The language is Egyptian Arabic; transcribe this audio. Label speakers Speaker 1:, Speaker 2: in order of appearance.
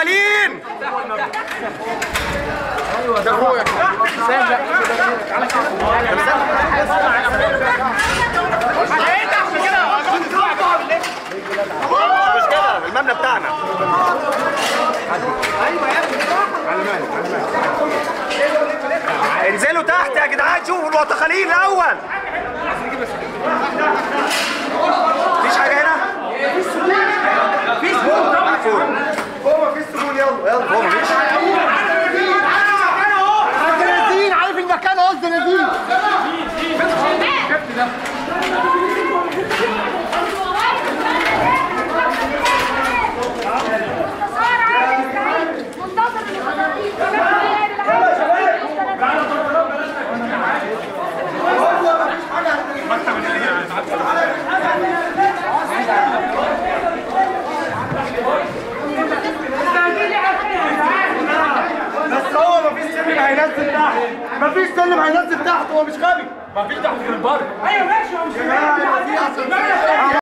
Speaker 1: معتقلين مش كده المبنى بتاعنا انزلوا تحت يا جدعان شوفوا المعتقلين الاول مفيش حاجه هنا مفيش سجون طبعا فوق مفيش سجون يلا يلا فوق مفيش
Speaker 2: نازلين عارف المكان قصدي نازلين
Speaker 3: منتظر المخططين
Speaker 2: بس هو مفيش سلم هينزل تحت مفيش سلم هينزل تحت هو مش غبي مفيش تحت في البر ايوه ماشي هو مش غبي